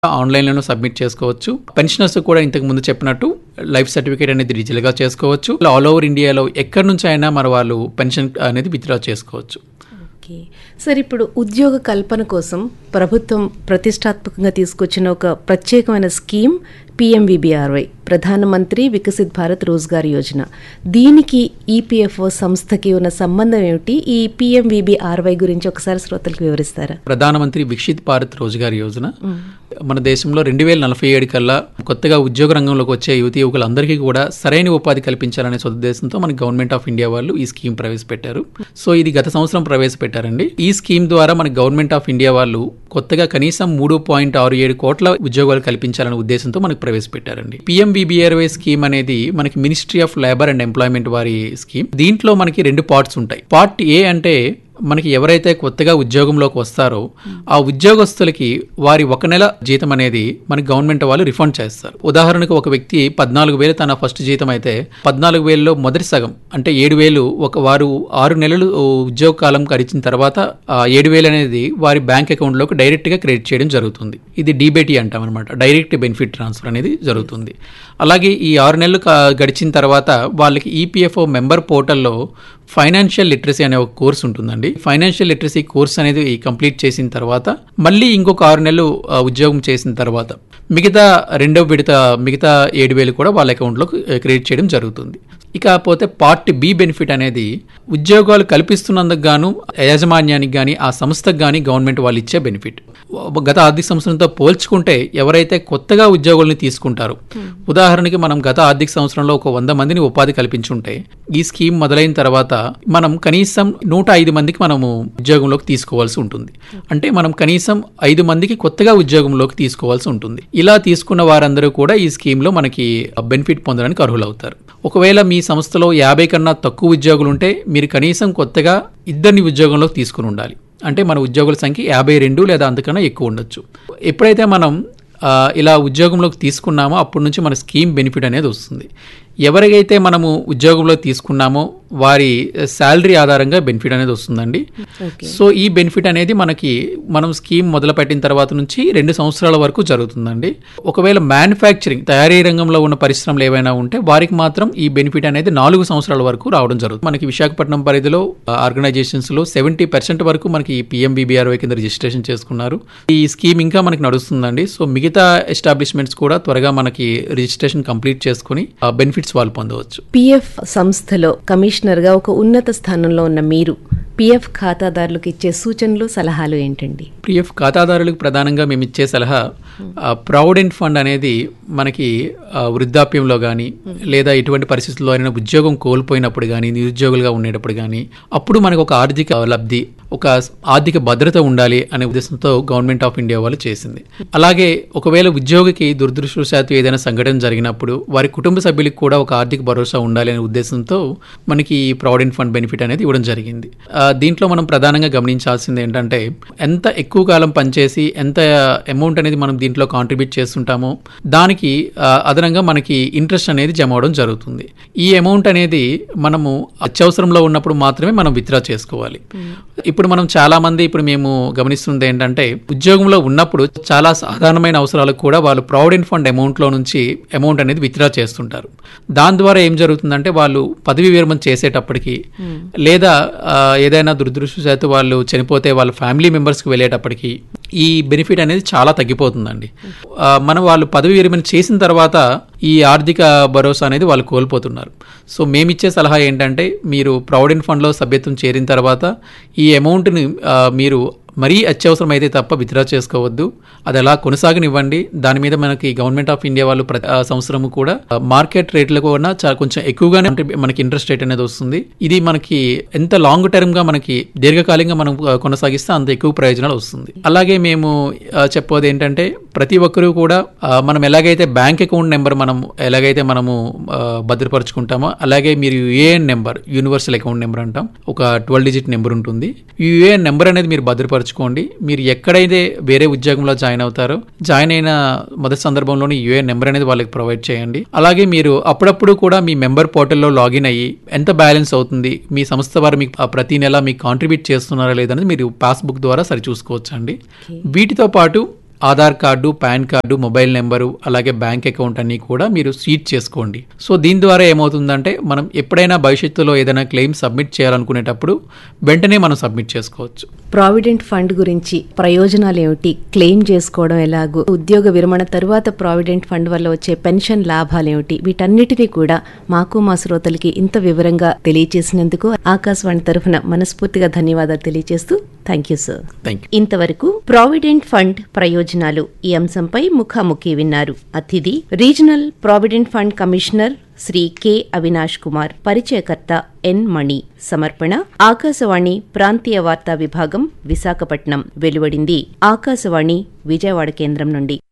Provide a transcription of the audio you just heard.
ఆన్లైన్లోనూ submit చేసుకోవచ్చు pensioners కూడా ఇంతకు ముందు చెప్పినట్టు లైఫ్ సర్టిఫికేట్ అనేది డిజిటల్గా చేసుకోవచ్చు ఆల్ ఓవర్ ఇండియాలో ఎక్కడి నుంచి అయినా మన వాళ్ళు పెన్షన్ అనేది విత్డ్రా చేసుకోవచ్చు ఓకే సార్ ఇప్పుడు ఉద్యోగ కల్పన కోసం ప్రభుత్వం ప్రతిష్టాత్మకంగా తీసుకొచ్చిన ఒక ప్రత్యేకమైన స్కీమ్ పిఎంవిబిఆర్వై ప్రధానమంత్రి వికసిత్ భారత్ రోజ్గార్ యోజన దీనికి ఈపీఎఫ్ఓ సంస్థకి ఉన్న సంబంధం ఏమిటి ఈ పిఎంవిబిఆర్వై గురించి ఒకసారి శ్రోతలకు వివరిస్తారా ప్రధానమంత్రి విక్షిత్ భారత్ రోజ్గార్ యోజన మన దేశంలో రెండు వేల నలభై ఏడు కల్లా కొత్తగా ఉద్యోగ రంగంలోకి వచ్చే యువతి యువకులందరికీ కూడా సరైన ఉపాధి కల్పించాలనే సదుద్దేశంతో మన గవర్నమెంట్ ఆఫ్ ఇండియా వాళ్ళు ఈ స్కీమ్ ప్రవేశపెట్టారు సో ఇది గత సంవత్సరం ప్రవేశపెట్టారండి ఈ స్కీమ్ ద్వారా మన గవర్నమెంట్ ఆఫ్ ఇండియా వాళ్ళు కొత్తగా కనీసం మూడు పాయింట్ ఆరు ఏడు కోట్ల ఉద్యోగాలు కల్పించాలనే ఉద్దేశంతో మనకు ప్రవేశపెట్టారండి పిఎంబీబీఆర్వై స్కీమ్ అనేది మనకి ministry of labour and employment వారి స్కీమ్ దీంట్లో మనకి రెండు పార్ట్స్ ఉంటాయి పార్ట్ ఏ అంటే మనకి ఎవరైతే కొత్తగా ఉద్యోగంలోకి వస్తారో ఆ ఉద్యోగస్తులకి వారి ఒక నెల జీతం అనేది మనకి గవర్నమెంట్ వాళ్ళు రిఫండ్ చేస్తారు ఉదాహరణకు ఒక వ్యక్తి పద్నాలుగు వేలు తన ఫస్ట్ జీతం అయితే పద్నాలుగు వేలలో మొదటి సగం అంటే ఏడు వేలు ఒక వారు ఆరు నెలలు ఉద్యోగ కాలం గడిచిన తర్వాత ఆ ఏడు వేలు అనేది వారి బ్యాంక్ అకౌంట్లోకి డైరెక్ట్గా క్రెడిట్ చేయడం జరుగుతుంది ఇది డీబేటీ అంటాం అనమాట డైరెక్ట్ బెనిఫిట్ ట్రాన్స్ఫర్ అనేది జరుగుతుంది అలాగే ఈ ఆరు నెలలు కా- గడిచిన తర్వాత వాళ్ళకి ఈపీఎఫ్ఓ మెంబర్ పోర్టల్లో ఫైనాన్షియల్ లిటరసీ అనే ఒక కోర్స్ ఉంటుందండి ఫైనాన్షియల్ లిటరసీ కోర్స్ అనేది కంప్లీట్ చేసిన తర్వాత మళ్ళీ ఇంకొక ఆరు నెలలు ఆ, ఉద్యోగం చేసిన తర్వాత మిగతా రెండవ విడత మిగతా ఏడు వేలు కూడా వాళ్ళ అకౌంట్లో క్రెడిట్ చేయడం జరుగుతుంది ఇకపోతే పార్ట్ బి బెనిఫిట్ అనేది ఉద్యోగాలు కల్పిస్తున్నందుకు గాను యాజమాన్యానికి కానీ ఆ సంస్థకు కానీ గవర్నమెంట్ వాళ్ళు ఇచ్చే బెనిఫిట్ గత ఆర్థిక సంవత్సరంతో పోల్చుకుంటే ఎవరైతే కొత్తగా ఉద్యోగుల్ని తీసుకుంటారో ఉదాహరణకి మనం గత ఆర్థిక సంవత్సరంలో ఒక వంద మందిని ఉపాధి కల్పించుంటే ఈ స్కీమ్ మొదలైన తర్వాత మనం కనీసం నూట ఐదు మందికి మనము ఉద్యోగంలోకి తీసుకోవాల్సి ఉంటుంది అంటే మనం కనీసం ఐదు మందికి కొత్తగా ఉద్యోగంలోకి తీసుకోవాల్సి ఉంటుంది ఇలా తీసుకున్న వారందరూ కూడా ఈ స్కీమ్లో మనకి బెనిఫిట్ పొందడానికి అర్హులవుతారు ఒకవేళ మీ సంస్థలో యాభై కన్నా తక్కువ ఉద్యోగులు ఉంటే మీరు కనీసం కొత్తగా ఇద్దరిని ఉద్యోగంలోకి తీసుకుని ఉండాలి అంటే మన ఉద్యోగుల సంఖ్య యాభై రెండు లేదా అంతకన్నా ఎక్కువ ఉండొచ్చు ఎప్పుడైతే మనం ఆ, ఇలా ఉద్యోగంలోకి తీసుకున్నామో అప్పటి నుంచి మన స్కీమ్ బెనిఫిట్ అనేది వస్తుంది ఎవరికైతే మనము ఉద్యోగంలో తీసుకున్నామో వారి శాలరీ ఆధారంగా బెనిఫిట్ అనేది వస్తుందండి ఓకే సో ఈ బెనిఫిట్ అనేది మనకి మనం స్కీమ్ మొదలు పెట్టిన తర్వాత నుంచి రెండు సంవత్సరాల వరకు జరుగుతుందండి ఒకవేళ మ్యానుఫ్యాక్చరింగ్ తయారీ రంగంలో ఉన్న పరిశ్రమలు ఏవైనా ఉంటే వారికి మాత్రం ఈ బెనిఫిట్ అనేది నాలుగు సంవత్సరాల వరకు రావడం జరుగుతుంది మనకి విశాఖపట్నం పరిధిలో ఆర్గనైజేషన్స్ లో సెవెంటీ పర్సెంట్ వరకు మనకి పిఎంబీబీఆర్వై కింద రిజిస్ట్రేషన్ చేసుకున్నారు ఈ స్కీమ్ ఇంకా మనకి నడుస్తుందండి సో మిగతా ఎస్టాబ్లిష్మెంట్స్ కూడా త్వరగా మనకి రిజిస్ట్రేషన్ కంప్లీట్ చేసుకుని బెనిఫిట్స్ వాళ్ళు పొందవచ్చు పిఎఫ్ సంస్థలో కమిషనర్గా ఒక ఉన్నత స్థానంలో ఉన్న మీరు పిఎఫ్ ఖాతాదారులకు ఇచ్చే సూచనలు సలహాలు ఏంటండి పిఎఫ్ ఖాతాదారులకు ప్రధానంగా మేము ఇచ్చే సలహా ప్రావిడెంట్ ఫండ్ అనేది మనకి ఆ, వృద్ధాప్యంలో కానీ లేదా ఎటువంటి పరిస్థితుల్లో అయినా ఉద్యోగం కోల్పోయినప్పుడు కానీ నిరుద్యోగులుగా ఉండేటప్పుడు కానీ అప్పుడు మనకు ఒక ఆర్థిక లబ్ధి ఒక ఆర్థిక భద్రత ఉండాలి అనే ఉద్దేశంతో గవర్నమెంట్ ఆఫ్ ఇండియా వాళ్ళు చేసింది అలాగే ఒకవేళ ఉద్యోగికి దురదృష్టవశాత్తు ఏదైనా సంఘటన జరిగినప్పుడు వారి కుటుంబ సభ్యులకు కూడా ఒక ఆర్థిక భరోసా ఉండాలి అనే ఉద్దేశంతో మనకి ఈ ప్రావిడెంట్ ఫండ్ బెనిఫిట్ అనేది ఇవ్వడం జరిగింది ఆ, దీంట్లో మనం ప్రధానంగా గమనించాల్సింది ఏంటంటే ఎంత ఎక్కువ కాలం పనిచేసి ఎంత అమౌంట్ అనేది మనం దీంట్లో కాంట్రిబ్యూట్ చేస్తుంటామో దానికి ఆ, అదనంగా మనకి ఇంట్రెస్ట్ అనేది జమ అవడం జరుగుతుంది ఈ అమౌంట్ అనేది మనము అత్యవసరంలో ఉన్నప్పుడు మాత్రమే మనం విత్డ్రా చేసుకోవాలి ఇప్పుడు మనం చాలా మంది ఇప్పుడు మేము గమనిస్తుంది ఏంటంటే ఉద్యోగంలో ఉన్నప్పుడు చాలా సాధారణమైన అవసరాలకు కూడా వాళ్ళు ప్రావిడెంట్ ఫండ్ అమౌంట్ లో నుంచి అమౌంట్ అనేది విత్డ్రా చేస్తుంటారు దాని ద్వారా ఏం జరుగుతుందంటే వాళ్ళు పదవి విరమణ చేసేటప్పటికి లేదా ఆ, ఏదైనా దురదృష్టవశాత్తు వాళ్ళు చనిపోతే వాళ్ళ ఫ్యామిలీ మెంబర్స్కి వెళ్ళేటప్పటికి ఈ బెనిఫిట్ అనేది చాలా తగ్గిపోతుందండి ఆ, మనం వాళ్ళు పదవి విరమణ చేసిన తర్వాత ఈ ఆర్థిక భరోసా అనేది వాళ్ళు కోల్పోతున్నారు సో మేమిచ్చే సలహా ఏంటంటే మీరు ప్రావిడెంట్ ఫండ్లో సభ్యత్వం చేరిన తర్వాత ఈ అమౌంట్ని ఆ, మీరు మరీ అత్యవసరం అయితే తప్ప విత్డ్రా చేసుకోవద్దు అది అలా కొనసాగనివ్వండి దాని మీద మనకి గవర్నమెంట్ ఆఫ్ ఇండియా వాళ్ళు ప్రతి ఆ, సంవత్సరము కూడా ఆ, మార్కెట్ రేట్లకు కూడా చాలా కొంచెం ఎక్కువగానే అంటే మనకి ఇంట్రెస్ట్ రేట్ అనేది వస్తుంది ఇది మనకి ఎంత లాంగ్ టర్మ్ గా మనకి దీర్ఘకాలికంగా మనం ఆ, కొనసాగిస్తే అంత ఎక్కువ ప్రయోజనాలు వస్తుంది అలాగే మేము ఆ, చెప్పేది ఏంటంటే ప్రతి ఒక్కరూ కూడా ఆ, మనం ఎలాగైతే బ్యాంక్ అకౌంట్ నెంబర్ మనం ఎలాగైతే మనము ఆ, భద్రపరుచుకుంటామో అలాగే మీరు UAN number universal account number అంటాం ఒక ట్వెల్వ్ డిజిట్ నెంబర్ ఉంటుంది యుఏఎన్ నెంబర్ అనేది మీరు భద్రపరచుకోండి మీరు ఎక్కడైతే వేరే ఉద్యోగంలో జాయిన్ అవుతారో జాయిన్ అయిన మొదటి సందర్భంలోనే యుఏఎన్ నెంబర్ అనేది వాళ్ళకి ప్రొవైడ్ చేయండి అలాగే మీరు అప్పుడప్పుడు కూడా మీ మెంబర్ పోర్టల్లో లాగిన్ అయ్యి ఎంత బ్యాలెన్స్ అవుతుంది మీ సంస్థ వారు మీకు ఆ ప్రతి నెల మీకు కాంట్రిబ్యూట్ చేస్తున్నారా లేదనేది మీరు పాస్బుక్ ద్వారా సరి చూసుకోవచ్చు అండి వీటితో పాటు Aadhaar card PAN card mobile number అలాగే బ్యాంక్ అకౌంట్ అన్ని కూడా మీరు సీట్ చేసుకోండి సో దీని ద్వారా ఏమవుతుందంటే మనం ఎప్పుడైనా భవిష్యత్తులో ఏదైనా క్లెయిమ్ సబ్మిట్ చేయాలనుకునేటప్పుడు వెంటనే మనం సబ్మిట్ చేసుకోవచ్చు ప్రావిడెంట్ ఫండ్ గురించి ప్రయోజనాలు ఏమిటి క్లెయిమ్ చేసుకోవడం ఎలాగో ఉద్యోగ విరమణ తరువాత ప్రావిడెంట్ ఫండ్ వల్ల వచ్చే పెన్షన్ లాభాలు ఏమిటి వీటన్నిటినీ కూడా మాకు మా శ్రోతలకి ఇంత వివరంగా తెలియచేసినందుకు ఆకాశవాణి తరఫున మనస్ఫూర్తిగా ధన్యవాదాలు తెలియజేస్తూ thank you sir thank you ఇంతవరకు ప్రావిడెంట్ ఫండ్ ప్రయోజనాలు ఈ అంశంపై ముఖాముఖి విన్నారు అతిథి regional provident fund commissioner Shri K Avinash Kumar పరిచయకర్త ఎన్ మణి సమర్పణ ఆకాశవాణి ప్రాంతీయ వార్తా విభాగం విశాఖపట్నం వెలువడింది ఆకాశవాణి విజయవాడ కేంద్రం నుండి